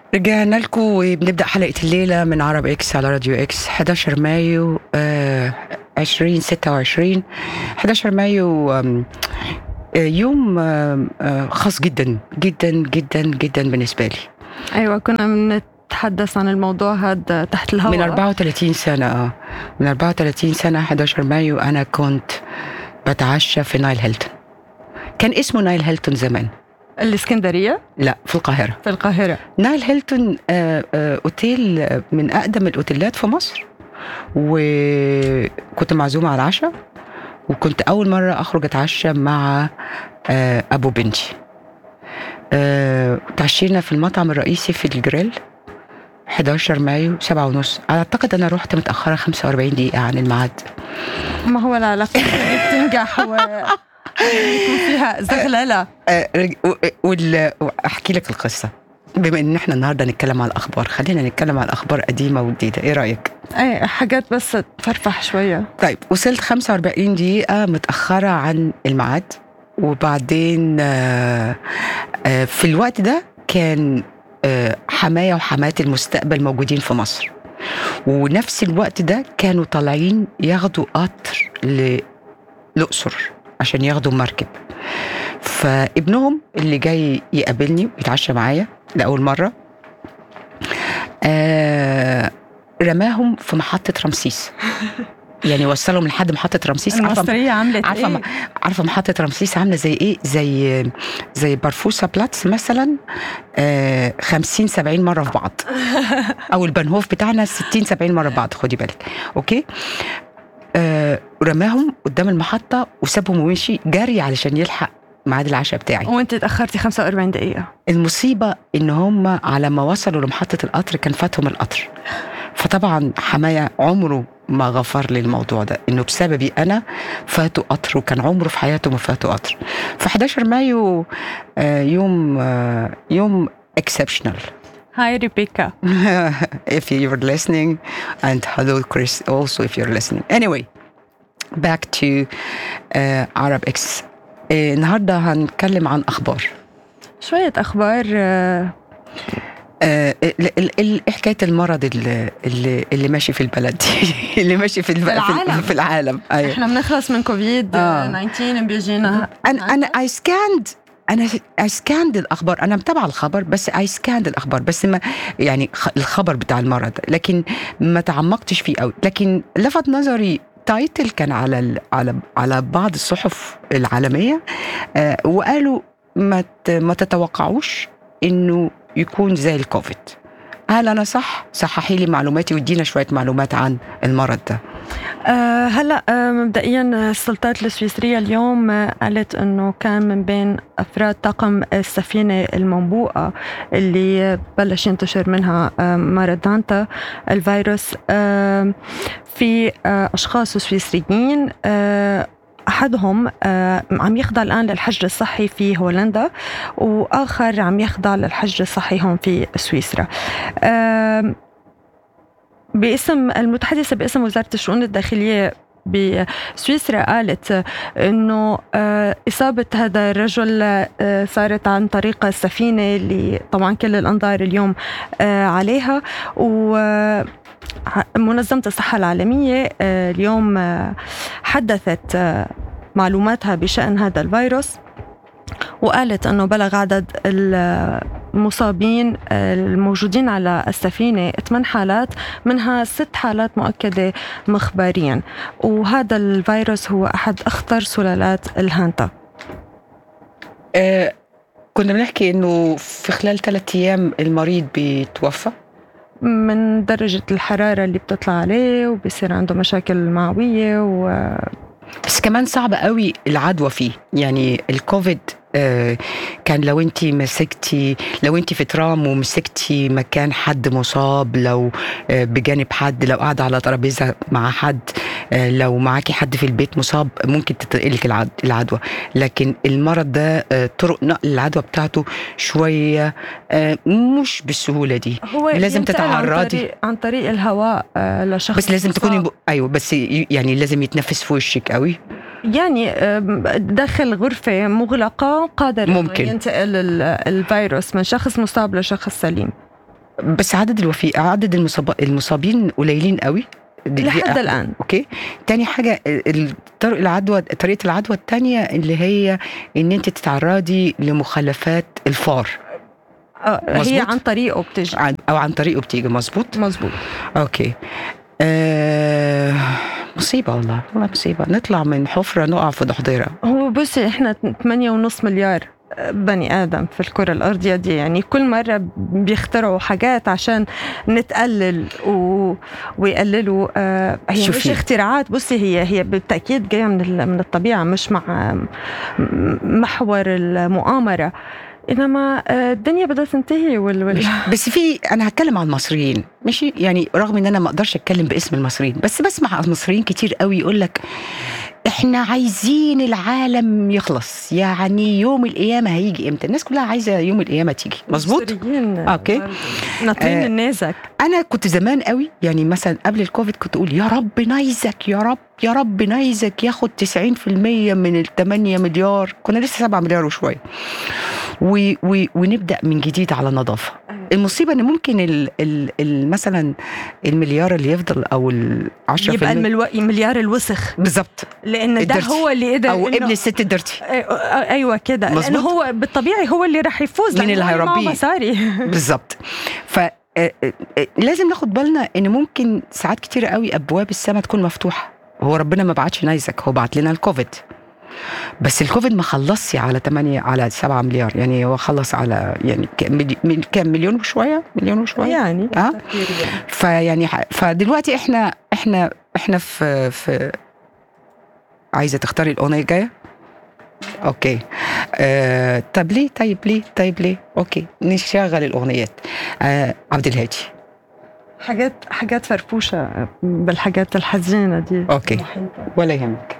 رجعنا لكم وبنبدا حلقه الليله من عرب اكس على راديو اكس 11 مايو آه 2026 11 مايو آم، آه، يوم آم، آه، خاص جدا جدا جدا جدا بالنسبه لي ايوه كنا بنتحدث عن الموضوع هذا تحت الهواء من 34 سنه اه من 34 سنه 11 مايو انا كنت بتعشى في نايل هيلتون كان اسمه نايل هيلتون زمان الاسكندريه لا في القاهره في القاهره نايل هيلتون آه، آه، اوتيل آه، من اقدم الاوتيلات في مصر وكنت معزومه على العشاء وكنت اول مره اخرج اتعشى مع آه، ابو بنتي آه، تعشينا في المطعم الرئيسي في الجريل 11 مايو سبعة ونص اعتقد انا رحت متاخره 45 دقيقه عن الميعاد ما هو العلاقه اللي بتنجح و يكون فيها زغلله آه، رج- و- وال- واحكي لك القصه بما ان احنا النهارده نتكلم على الاخبار خلينا نتكلم على الاخبار قديمه وجديده ايه رايك اي حاجات بس تفرفح شويه طيب وصلت 45 دقيقة متأخرة عن الميعاد وبعدين آه، آه، في الوقت ده كان آه، حماية وحماة المستقبل موجودين في مصر ونفس الوقت ده كانوا طالعين ياخدوا قطر للأقصر عشان ياخدوا مركب فابنهم اللي جاي يقابلني ويتعشى معايا لأول مرة آه رماهم في محطة رمسيس يعني وصلهم لحد محطة رمسيس عارفة المصريه عملت عارفه ايه عارفه محطة رمسيس عاملة زي ايه؟ زي زي بارفوسا بلاتس مثلا آه 50 70 مرة في بعض او البنهوف بتاعنا 60 70 مرة في بعض خدي بالك اوكي آه رماهم قدام المحطة وسابهم ومشي جري علشان يلحق ميعاد العشاء بتاعي وانت تاخرتي 45 دقيقه المصيبة إن هم على ما وصلوا لمحطة القطر كان فاتهم القطر فطبعا حماية عمره ما غفر لي الموضوع ده إنه بسببي أنا فاتوا قطر وكان عمره في حياته ما فاتوا قطر ف 11 مايو آه، يوم آه، يوم exceptional هاي ريبيكا if you're listening and hello Chris also if you're listening anyway back to uh, Arab X آه، النهارده هنتكلم عن اخبار شويه اخبار آه، آه، ال- ال- ال- إيه حكايه المرض اللي, اللي, اللي ماشي في البلد دي اللي ماشي في, الب... في, العالم. ال- في العالم ايوه احنا بنخلص من كوفيد آه. 19 بيجينا انا انا اي سكاند انا اي سكاند الاخبار انا متابعه الخبر بس اي سكاند الاخبار بس ما يعني خ- الخبر بتاع المرض لكن ما تعمقتش فيه قوي لكن لفت نظري تايتل كان على ال- على على بعض الصحف العالميه آه، وقالوا ما ت- ما تتوقعوش انه يكون زي الكوفيد هل انا صح صححي لي معلوماتي وادينا شويه معلومات عن المرض ده آه، هلا آه، مبدئيا السلطات السويسريه اليوم آه، قالت انه كان من بين افراد طاقم السفينه المنبوءه اللي بلش ينتشر منها آه، مرض دانتا الفيروس آه، في آه، اشخاص سويسريين آه، احدهم آه، عم يخضع الان للحجر الصحي في هولندا واخر عم يخضع للحجر الصحي هون في سويسرا آم، باسم المتحدثة باسم وزارة الشؤون الداخلية بسويسرا قالت انه آه، اصابه هذا الرجل آه، صارت عن طريق السفينه اللي طبعا كل الانظار اليوم آه، عليها و منظمة الصحة العالمية آه، اليوم آه، حدثت آه، معلوماتها بشأن هذا الفيروس وقالت أنه بلغ عدد المصابين آه، الموجودين على السفينة ثمان حالات منها ست حالات مؤكدة مخبريا وهذا الفيروس هو أحد أخطر سلالات الهانتا آه كنا بنحكي انه في خلال ثلاثة ايام المريض بيتوفى من درجة الحرارة اللي بتطلع عليه وبصير عنده مشاكل معوية و بس كمان صعب قوي العدوى فيه يعني الكوفيد آه، كان لو انت مسكتي لو انت في ترام ومسكتي مكان حد مصاب لو آه، بجانب حد لو قاعده على ترابيزه مع حد آه، لو معاكي حد في البيت مصاب ممكن تتنقلك العد- العدوى لكن المرض ده آه، طرق نقل العدوى بتاعته شويه آه، مش بالسهوله دي هو لازم ينتقل عن تتعرضي. طريق, عن طريق الهواء آه، لشخص بس لازم تكوني مصاب. ب... ايوه بس ي- يعني لازم يتنفس في وشك قوي يعني آم، داخل غرفة مغلقة قادر إنه ممكن. ينتقل ال- الفيروس من شخص مصاب لشخص سليم بس عدد الوفي عدد المصاب... المصابين قليلين قوي دي- دي لحد أ- الان اوكي تاني حاجه ال- طرق العدوى طريقه العدوى الثانيه اللي هي ان انت تتعرضي لمخلفات الفار آه، هي مظبوط. عن طريقه بتجي عن- او عن طريقه بتيجي مظبوط مزبوط اوكي آه مصيبه والله والله مصيبه نطلع من حفره نقع في ضحضيره هو بصي احنا 8.5 مليار بني ادم في الكره الارضيه دي يعني كل مره بيخترعوا حاجات عشان نتقلل و... ويقللوا آه هي شوفي. مش اختراعات بصي هي هي بالتاكيد جايه من ال- من الطبيعه مش مع م- محور المؤامره انما آه الدنيا بدها تنتهي وال... وال... بس في انا هتكلم عن المصريين ماشي يعني رغم ان انا ما اقدرش اتكلم باسم المصريين بس بسمع مصريين كتير قوي يقول لك احنا عايزين العالم يخلص يعني يوم القيامه هيجي امتى الناس كلها عايزه يوم القيامه تيجي مظبوط مصريين أوكي. ناطرين آه. النازك انا كنت زمان قوي يعني مثلا قبل الكوفيد كنت اقول يا رب نايزك يا رب يا رب نايزك ياخد 90% من ال 8 مليار كنا لسه 7 مليار وشويه و و ونبدا من جديد على نظافه المصيبه ان ممكن ال ال ال مثلا المليار اللي يفضل او ال 10% يبقى الملو... مليار الوسخ بالظبط لان ده الدرتي. هو اللي قدر او إنه- ابن الست الدرتي أي- ايوه كده لانه مظبوط. هو بالطبيعي هو اللي رح يفوز مين لأنه اللي هو معه هيربيه؟ مصاري بالظبط ف آه، آه، آه، لازم ناخد بالنا ان ممكن ساعات كتير قوي ابواب السماء تكون مفتوحه هو ربنا ما بعتش نايزك هو بعت لنا الكوفيد بس الكوفيد ما خلصش على 8 على 7 مليار يعني هو خلص على يعني ك- ملي- مل- كام مليون وشويه مليون وشويه يعني آه. تفكير يعني. فيعني ح- فدلوقتي احنا احنا احنا في في عايزه تختاري الاغنيه الجايه اوكي آه طب ليه طيب ليه طيب ليه اوكي نشغل الاغنيات آه عبد الهادي حاجات حاجات فرفوشه بالحاجات الحزينه دي أوكي. محيطة. ولا يهمك